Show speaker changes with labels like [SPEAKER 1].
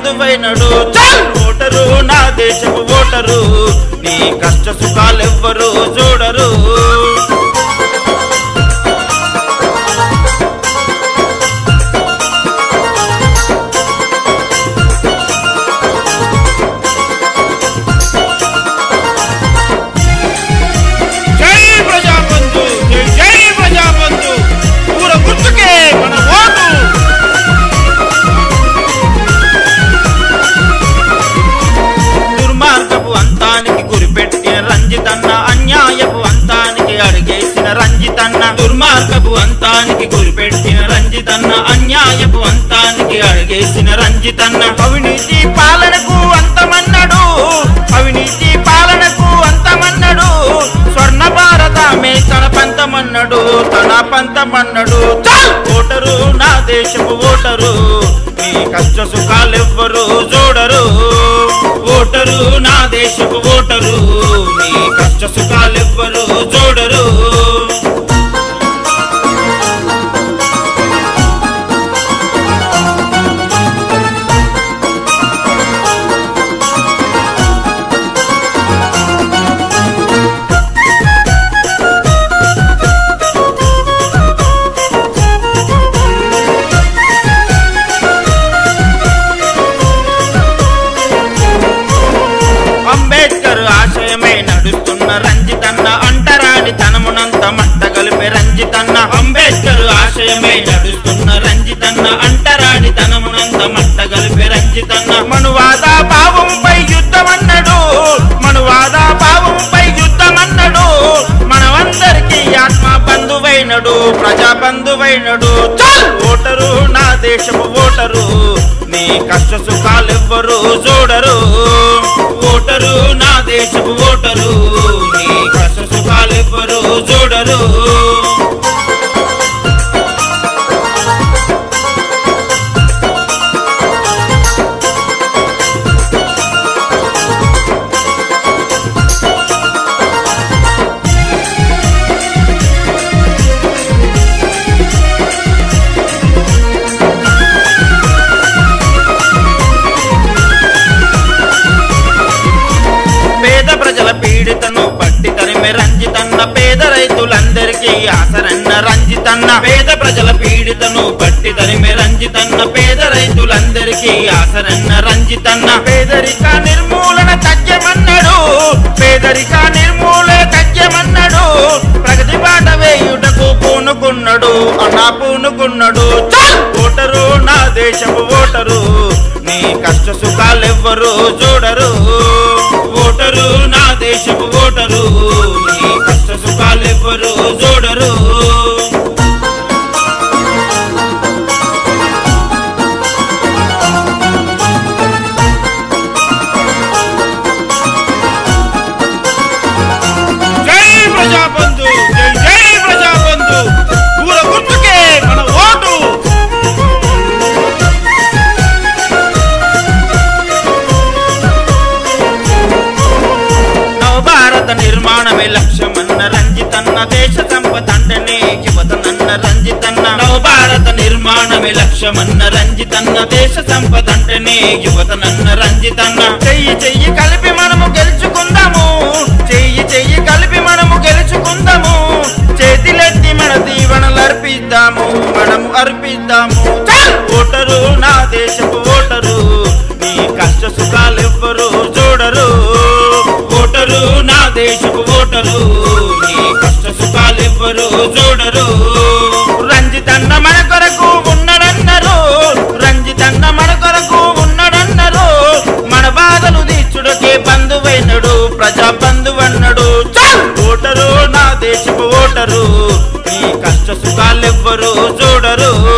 [SPEAKER 1] బంధువైనడు చల్ ఓటరు నా దేశపు ఓటరు నీ కష్ట సుఖాలెవ్వరు చూడరు జై ప్రజాబంధు జై జై ప్రజాబంధు ఊర గుర్తుకే మన ఓటు దుర్మార్గపు అంతానికి గురిపెట్టిన రంజితన్న అన్యాయపు అంతానికి అడిగేసిన రంజితన్న దుర్మార్గపు అంతానికి గురిపెట్టిన రంజితన్న అన్యాయపు అంతానికి అడిగేసిన రంజితన్న అవినీతి పాలనకు అంతమన్నాడు అవినీతి పాలనకు అంతమన్నాడు స్వర్ణ భారతమే తన పంతమన్నాడు తన పంతమన్నాడు చల్! ఓటరు నా దేశపు ఓటరు నీ కష్ట సుఖాలెవ్వరు చూడరు ఓటరు నా దేశపు ఓటరు నీ కష్ట సుఖాలెవ్వరు చూడరు అంబేద్కర్ ఆశయమై నడుస్తున్న రంజితన్న అంటరాని తనమునంత మంట కలిపే రంజితన్న అంబేద్కర్ ఆశయమై నడుస్తున్న రంజితన్న అంటరాని తనమునంత మంట కలిపే రంజితన్న మనువాద భావంపై యుద్ధమన్నడు మనువాద భావంపై యుద్ధమన్నడు మనమందరికీ ఆత్మ బంధువైనడు ప్రజా బంధువైనడు చల్! ఓటరు నా దేశపు ఓటరు నీ కష్ట సుఖాలెవ్వరు చూడరు ఓటరు నా దేశపు ఓటరు నీ కష్ట సుఖాలెవ్వరు చూడరు పేద ప్రజల పీడితను పట్టి తరిమే రంజితన్న పేద రైతులందరికీ ఆసరన్న రంజితన్న పేద ప్రజల పీడితను పట్టి తరిమే రంజితన్న పేద రైతులందరికీ ఆసరన్న రంజితన్న పేదరిక నిర్మూలన తథ్యమన్నాడు పేదరిక నిర్మూలన తథ్యమన్నాడు ప్రగతి బాట వేయుటకు పూనుకున్నాడు అన్నా పూనుకున్నాడు చల్! ఓటరు నా దేశపు ఓటరు నీ కష్ట సుఖాలెవ్వరు చూడరు ఓటరు నా దేశపు ఓటరు నీ కష్ట సుఖాలెవ్వరు చూడరు జై ప్రజాబంధు జై జై ప్రజాబంధు ఊర గుర్తుకే మన ఓటు నవభారత నిర్మాణమే లక్ష్యమన్న రంజితన్న దేశ సంపద అంటనే యువతనన్న రంజితన్న నవభారత నిర్మాణమే లక్ష్యమన్న రంజితన్న దేశ సంపద అంటనే యువతనన్న రంజితన్న చెయ్యి చెయ్యి కలిపి మనము గెలుచుకుందాము చెయ్యి చెయ్యి కలిపి మనము గెలుచుకుందాము చేతిలెత్తి మన దీవెనలు అర్పిద్దాము మనము అర్పిద్దాము చల్! ఓటరు నా దేశపు ఓటరు నీ కష్ట సుఖాలెవ్వరు చూడరు ఓటరు నా దేశపు ఓటరు నీ కష్ట సుఖాలెవ్వరు చూడరు రంజితన్న మన కొరకు ఉన్నడన్నారు రంజితన్న మన కొరకు ఉన్నడన్నారు మన బాధలు తీర్చుడకే బంధువైనడు ప్రజా బంధువన్నడు చల్! ఓటరు నా దేశపు ఓటరు నీ కష్ట సుఖాలెవ్వరు చూడరు